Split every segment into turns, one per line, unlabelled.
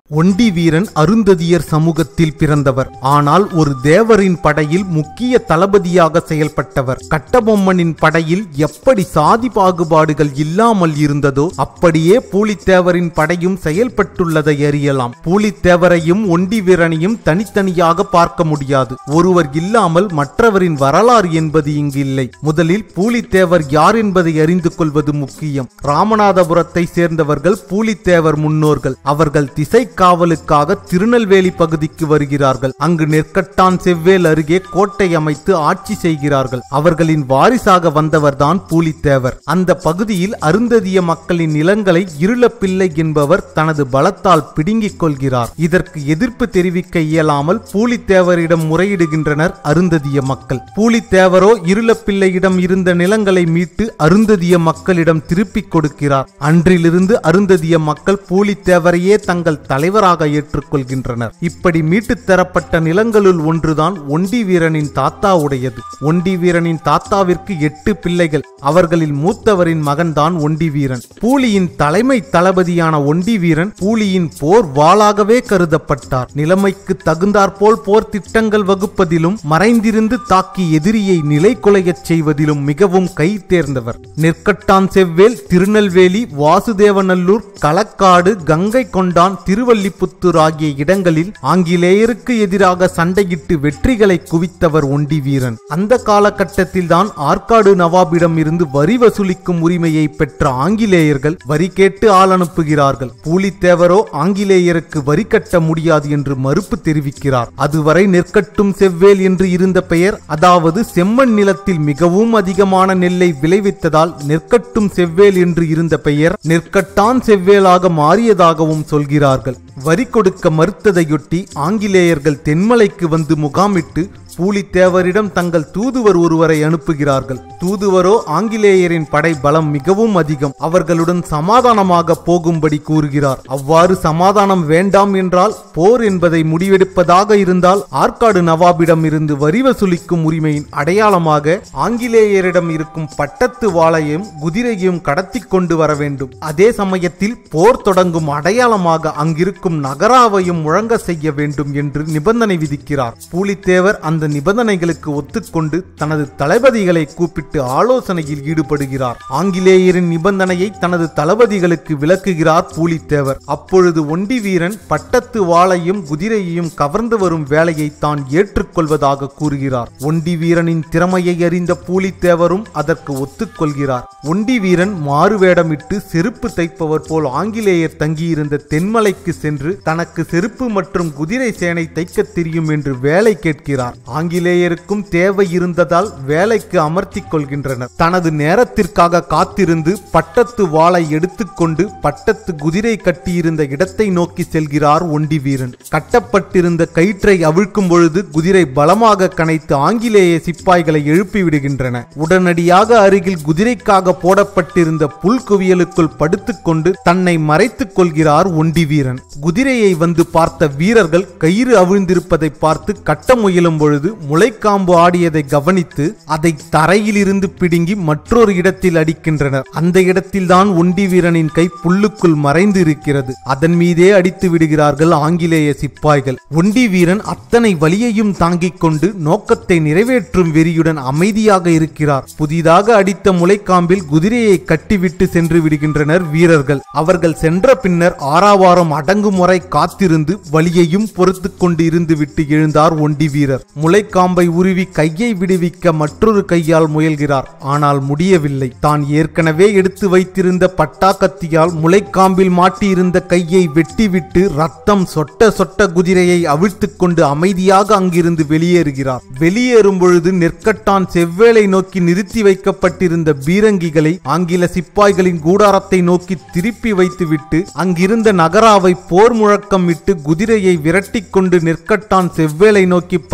ஒண்டி வீரன் அருந்ததியர் சமூகத்தில் பிறந்தவர் ஆனால் ஒரு தேவரின் படையில் முக்கிய தளபதியாக செயல்பட்டவர் கட்டபொம்மனின் படையில் எப்படி சாதி பாகுபாடுகள் இல்லாமல் இருந்ததோ அப்படியே பூலித்தேவரின் படையும் செயல்பட்டுள்ளதை அறியலாம் பூலித்தேவரையும் ஒண்டி வீரனையும் தனித்தனியாக பார்க்க முடியாது ஒருவர் இல்லாமல் மற்றவரின் வரலாறு என்பது இங்கு இல்லை முதலில் பூலித்தேவர் யார் என்பதை அறிந்து கொள்வது முக்கியம் ராமநாதபுரத்தை சேர்ந்தவர்கள் பூலித்தேவர் முன்னோர்கள் அவர்கள் திசை காவலுக்காக திருநெல்வேலி பகுதிக்கு வருகிறார்கள் அங்கு நெற்கட்டான் செவ்வேல் அருகே கோட்டை அமைத்து ஆட்சி செய்கிறார்கள் அவர்களின் வாரிசாக வந்தவர்தான் பூலித்தேவர் அந்த பகுதியில் அருந்ததிய மக்களின் நிலங்களை இருளப்பிள்ளை என்பவர் தனது பலத்தால் பிடுங்கிக் கொள்கிறார் இதற்கு எதிர்ப்பு தெரிவிக்க இயலாமல் பூலித்தேவரிடம் முறையிடுகின்றனர் அருந்ததிய மக்கள் பூலித்தேவரோ இருளப்பிள்ளையிடம் இருந்த நிலங்களை மீட்டு அருந்ததிய மக்களிடம் திருப்பிக் கொடுக்கிறார் அன்றிலிருந்து அருந்ததிய மக்கள் பூலித்தேவரையே தங்கள் தலைவராக ஏற்றுக்கொள்கின்றனர் இப்படி மீட்டுத் தரப்பட்ட நிலங்களுள் ஒன்றுதான் ஒண்டி வீரனின் தாத்தாவுடையது ஒண்டி வீரனின் தாத்தாவிற்கு எட்டு பிள்ளைகள் அவர்களில் மூத்தவரின் மகன்தான் ஒண்டி வீரன் பூலியின் தலைமை தளபதியான ஒண்டி வீரன் பூலியின் போர் வாளாகவே கருதப்பட்டார் நிலைமைக்கு தகுந்தாற்போல் போர் திட்டங்கள் வகுப்பதிலும் மறைந்திருந்து தாக்கி எதிரியை நிலை குலையச் செய்வதிலும் மிகவும் கை தேர்ந்தவர் நெற்கட்டான் செவ்வேல் திருநெல்வேலி வாசுதேவநல்லூர் களக்காடு கங்கை கொண்டான் திருவல்லிபுத்தூர் ஆகிய இடங்களில் ஆங்கிலேயருக்கு எதிராக சண்டையிட்டு வெற்றிகளை குவித்தவர் ஒண்டி வீரன் அந்த காலகட்டத்தில் தான் ஆற்காடு நவாபிடம் இருந்து வரி வசூலிக்கும் உரிமையை பெற்ற ஆங்கிலேயர்கள் வரி கேட்டு ஆள் அனுப்புகிறார்கள் பூலித்தேவரோ ஆங்கிலேயருக்கு வரி கட்ட முடியாது என்று மறுப்பு தெரிவிக்கிறார் அதுவரை நெற்கட்டும் செவ்வேல் என்று இருந்த பெயர் அதாவது செம்மண் நிலத்தில் மிகவும் அதிகமான நெல்லை விளைவித்ததால் நெற்கட்டும் செவ்வேல் என்று இருந்த பெயர் நெற்கட்டான் செவ்வேலாக மாறியதாகவும் சொல்கிறார்கள் வரி கொடுக்க மறுத்ததையொட்டி ஆங்கிலேயர்கள் தென்மலைக்கு வந்து முகாமிட்டு பூலித்தேவரிடம் தங்கள் தூதுவர் ஒருவரை அனுப்புகிறார்கள் தூதுவரோ ஆங்கிலேயரின் படை பலம் மிகவும் அதிகம் அவர்களுடன் சமாதானமாக போகும்படி கூறுகிறார் அவ்வாறு சமாதானம் வேண்டாம் என்றால் போர் என்பதை முடிவெடுப்பதாக இருந்தால் ஆற்காடு நவாபிடம் இருந்து வரி வசூலிக்கும் உரிமையின் அடையாளமாக ஆங்கிலேயரிடம் இருக்கும் பட்டத்து வாளையும் குதிரையும் கடத்தி கொண்டு வர வேண்டும் அதே சமயத்தில் போர் தொடங்கும் அடையாளமாக அங்கிருக்கும் நகராவையும் முழங்க செய்ய வேண்டும் என்று நிபந்தனை விதிக்கிறார் பூலித்தேவர் அந்த நிபந்தனைகளுக்கு ஒத்துக்கொண்டு தனது தளபதிகளை கூப்பிட்டு ஆலோசனையில் ஈடுபடுகிறார் ஆங்கிலேயரின் நிபந்தனையை தனது தளபதிகளுக்கு விளக்குகிறார் பூலித்தேவர் அப்பொழுது ஒண்டி வீரன் பட்டத்து வாளையும் குதிரையையும் கவர்ந்து வரும் வேலையை தான் ஏற்றுக்கொள்வதாக கூறுகிறார் ஒண்டி வீரனின் திறமையை அறிந்த பூலித்தேவரும் அதற்கு ஒத்துக்கொள்கிறார் ஒண்டி வீரன் மாறுவேடமிட்டு செருப்பு தைப்பவர் போல் ஆங்கிலேயர் தங்கியிருந்த தென்மலைக்கு சென்று தனக்கு செருப்பு மற்றும் குதிரை சேனை தைக்கத் தெரியும் என்று வேலை கேட்கிறார் ஆங்கிலேயருக்கும் தேவை இருந்ததால் வேலைக்கு அமர்த்திக் கொள்கின்றனர் தனது நேரத்திற்காக காத்திருந்து பட்டத்து வாளை எடுத்துக்கொண்டு பட்டத்து குதிரை கட்டியிருந்த இடத்தை நோக்கி செல்கிறார் ஒண்டி வீரன் கட்டப்பட்டிருந்த கயிற்றை அவிழ்க்கும் பொழுது குதிரை பலமாக கனைத்து ஆங்கிலேய சிப்பாய்களை எழுப்பி விடுகின்றன உடனடியாக அருகில் குதிரைக்காக போடப்பட்டிருந்த புல் குவியலுக்குள் படுத்துக்கொண்டு தன்னை மறைத்துக் கொள்கிறார் ஒண்டி வீரன் குதிரையை வந்து பார்த்த வீரர்கள் கயிறு அவிழ்ந்திருப்பதை பார்த்து கட்ட முயலும் பொழுது முளைக்காம்பு ஆடியதை கவனித்து அதை தரையில் இருந்து பிடுங்கி மற்றொரு இடத்தில் அடிக்கின்றனர் அந்த இடத்தில்தான் ஒண்டி வீரனின் கை புல்லுக்குள் மறைந்து இருக்கிறது அதன் மீதே அடித்து விடுகிறார்கள் ஆங்கிலேய சிப்பாய்கள் ஒண்டி வீரன் அத்தனை வலியையும் தாங்கிக் கொண்டு நோக்கத்தை நிறைவேற்றும் வெறியுடன் அமைதியாக இருக்கிறார் புதிதாக அடித்த முளைக்காம்பில் குதிரையை கட்டிவிட்டு சென்று விடுகின்றனர் வீரர்கள் அவர்கள் சென்ற பின்னர் ஆறாவாரம் அடங்குமுறை காத்திருந்து வலியையும் பொறுத்து கொண்டு இருந்து விட்டு எழுந்தார் ஒண்டி வீரர் முளைக்காம்பை உருவி கையை விடுவிக்க மற்றொரு கையால் முயல்கிறார் ஆனால் முடியவில்லை தான் ஏற்கனவே எடுத்து வைத்திருந்த பட்டாக்கத்தியால் முளைக்காம்பில் மாட்டியிருந்த கையை வெட்டிவிட்டு ரத்தம் சொட்ட சொட்ட குதிரையை அவிழ்த்துக் கொண்டு அமைதியாக அங்கிருந்து வெளியேறுகிறார் வெளியேறும் பொழுது நெற்கட்டான் செவ்வேளை நோக்கி நிறுத்தி வைக்கப்பட்டிருந்த பீரங்கிகளை ஆங்கில சிப்பாய்களின் கூடாரத்தை நோக்கி திருப்பி வைத்துவிட்டு அங்கிருந்த நகராவை போர் முழக்கம் விட்டு குதிரையை விரட்டிக் கொண்டு நெற்கட்டான் செவ்வேளை நோக்கி பறந்தோடி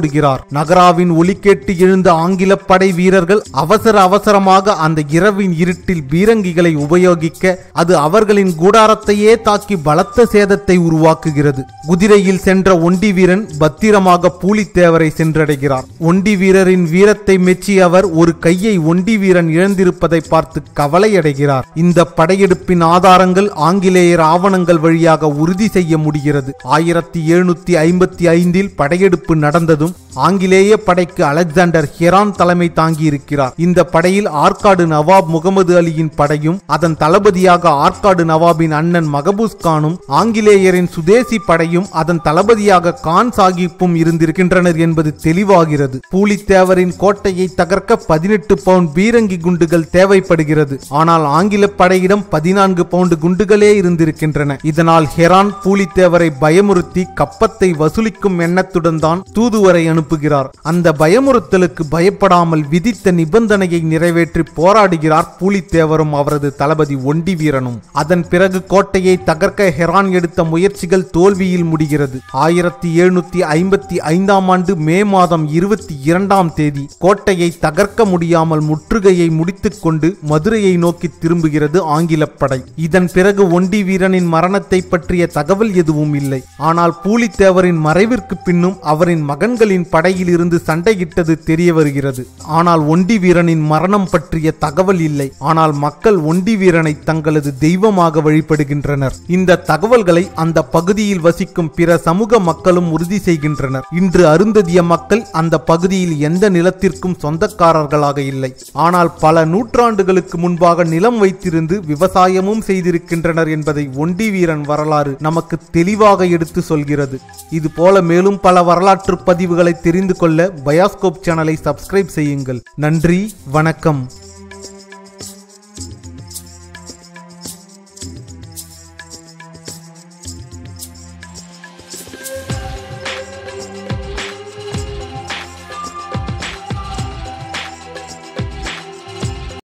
ஓடுகிறார் நகராவின் ஒலி கேட்டு எழுந்த ஆங்கில படை வீரர்கள் அவசர அவசரமாக அந்த இரவின் இருட்டில் பீரங்கிகளை உபயோகிக்க அது அவர்களின் கூடாரத்தையே தாக்கி பலத்த சேதத்தை உருவாக்குகிறது குதிரையில் சென்ற ஒண்டி வீரன் பத்திரமாக பூலித்தேவரை சென்றடைகிறார் ஒண்டி வீரரின் வீரத்தை மெச்சி அவர் ஒரு கையை ஒண்டி வீரன் இழந்திருப்பதை பார்த்து கவலையடைகிறார் இந்த படையெடுப்பின் ஆதாரங்கள் ஆங்கிலேயர் ஆவணங்கள் வழியாக உறுதி செய்ய முடிகிறது ஆயிரத்தி எழுநூத்தி ஐம்பத்தி ஐந்தில் படையெடுப்பு நடந்ததும் ஆங்கிலேய படைக்கு அலெக்சாண்டர் ஹெரான் தலைமை தாங்கியிருக்கிறார் இந்த படையில் ஆற்காடு நவாப் முகமது அலியின் படையும் அதன் தளபதியாக ஆற்காடு நவாபின் அண்ணன் மகபூஸ் கானும் ஆங்கிலேயரின் சுதேசி படையும் அதன் தளபதியாக கான் சாகிப்பும் இருந்திருக்கின்றனர் என்பது தெளிவாகிறது பூலித்தேவரின் கோட்டையை தகர்க்க பதினெட்டு பவுண்ட் பீரங்கி குண்டுகள் தேவைப்படுகிறது ஆனால் ஆங்கில படையிடம் பதினான்கு பவுண்டு குண்டுகளே இருந்திருக்கின்றன இதனால் ஹெரான் பூலித்தேவரை பயமுறுத்தி கப்பத்தை வசூலிக்கும் எண்ணத்துடன் தான் தூதுவரை அனுப்புகிறார் அந்த பயமுறுத்தலுக்கு பயப்படாமல் விதித்த நிபந்தனையை நிறைவேற்றி போராடுகிறார் பூலித்தேவரும் அவரது தளபதி ஒண்டி வீரனும் அதன் பிறகு கோட்டையை தகர்க்க ஹெரான் எடுத்த முயற்சிகள் தோல்வியில் முடிகிறது ஆயிரத்தி எழுநூத்தி ஐம்பத்தி ஐந்தாம் ஆண்டு மே மாதம் இருபத்தி இரண்டாம் தேதி கோட்டையை தகர்க்க முடியாமல் முற்றுகையை முடித்துக் கொண்டு மதுரையை நோக்கி திரும்புகிறது ஆங்கிலப் படை இதன் பிறகு ஒண்டி வீரனின் மரணத்தை பற்றிய தகவல் எதுவும் இல்லை ஆனால் பூலித்தேவரின் மறைவிற்கு பின்னும் அவரின் மகன்களின் படையில் இருந்து சண்டையிட்டது தெரிய வருகிறது ஆனால் ஒண்டி வீரனின் மரணம் பற்றிய தகவல் இல்லை ஆனால் மக்கள் ஒண்டி வீரனை தங்களது தெய்வமாக வழிபடுகின்றனர் இந்த தகவல்களை அந்த பகுதியில் வசிக்கும் பிற சமூக மக்களும் உறுதி செய்கின்றனர் இன்று அருந்ததிய மக்கள் அந்த பகுதியில் எந்த நிலத்திற்கும் சொந்தக்காரர்களாக இல்லை ஆனால் பல நூற்றாண்டுகளுக்கு முன்பாக நிலம் வைத்திருந்து விவசாயமும் செய்திருக்கின்றனர் என்பதை ஒண்டி வீரன் வரலாறு நமக்கு தெளிவாக எடுத்து சொல்கிறது இது போல மேலும் பல வரலாற்று பதிவுகளை தெரிந்து கொள்ள பயாஸ்கோப் சேனலை சப்ஸ்கிரைப் செய்யுங்கள் நன்றி வணக்கம்